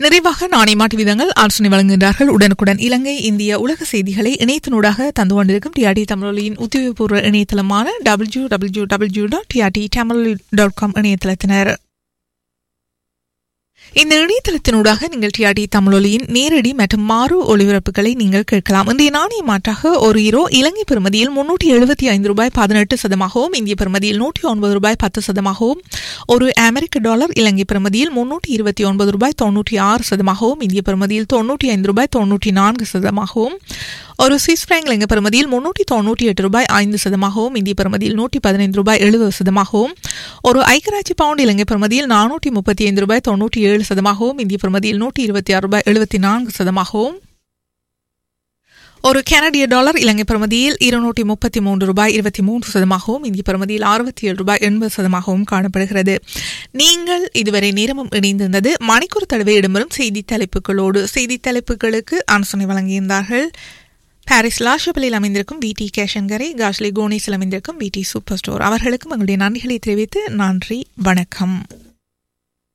நிறைவாக நாணய மாட்டு விதங்கள் ஆலோசனை வழங்குகின்றார்கள் உடனுக்குடன் இலங்கை இந்திய உலக செய்திகளை இணையத்தினூடாக தந்து கொண்டிருக்கும் டிஆர்டி தமிழொலியின் உத்தியோகபூர்வ இணையதளமான W W W dot TRT Tamil dot com இணையதளத்தினர் இந்த இணையதளத்தினூடாக நீங்கள் டிஆர்டி தமிழொலியின் நேரடி மற்றும் மாறு ஒளிபரப்புகளை நீங்கள் கேட்கலாம் இன்றைய நாணய மாற்றாக ஒரு ஹீரோ இலங்கை பெறுமதியில் முன்னூற்றி எழுபத்தி ஐந்து ரூபாய் பதினெட்டு சதமாகவும் இந்திய பெறுமதியில் நூற்றி ஒன்பது ரூபாய் பத்து சதமாகவும் ஒரு அமெரிக்க டாலர் இலங்கை பெறுமதியில் முன்னூற்றி இருபத்தி ஒன்பது ரூபாய் தொன்னூற்றி ஆறு சதமாகவும் இந்திய பெறுமதியில் தொன்னூற்றி ஐந்து ரூபாய் தொன்னூற்றி நான்கு சதமாகவும் ஒரு சுவிஸ் பிராங்க் இலங்கை பெறுமதியில் முன்னூற்றி தொன்னூற்றி எட்டு ரூபாய் ஐந்து சதமாகவும் இந்திய பெறுமதியில் நூற்றி பதினைந்து ரூபாய் எழுபது சதமாகவும் ஒரு ஐக்கராட்சி பவுண்ட் இலங்கை பெறுமதியில் நானூற்றி முப்பத்தி ஐந்து ரூபாய் தொன்னூற்றி ஏழு சதமாகவும் இந்திய பெறுமதியில் நூற்றி இருபத்தி ஆறு ரூபாய் எழுபத்தி நான்கு சதமாகவும் ஒரு கனடிய டாலர் இலங்கை பெறுமதியில் இருநூற்றி முப்பத்தி மூன்று ரூபாய் இருபத்தி மூன்று சதமாகவும் இந்திய பெறுமதியில் அறுபத்தி ஏழு ரூபாய் எண்பது சதமாகவும் காணப்படுகிறது நீங்கள் இதுவரை நேரமும் இணைந்திருந்தது மணிக்கூர் தடவை இடம்பெறும் செய்தி தலைப்புகளோடு செய்தி தலைப்புகளுக்கு ஆலோசனை வழங்கியிருந்தார்கள் பாரிஸ் லாஷபலில் அமைந்திருக்கும் விடி கேஷன்கரை காஷ்லி கோனிஸில் அமைந்திருக்கும் விடி சூப்பர் ஸ்டோர் அவர்களுக்கும் எங்களுடைய நன்றிகளை தெரிவித்து நன்றி வணக்கம்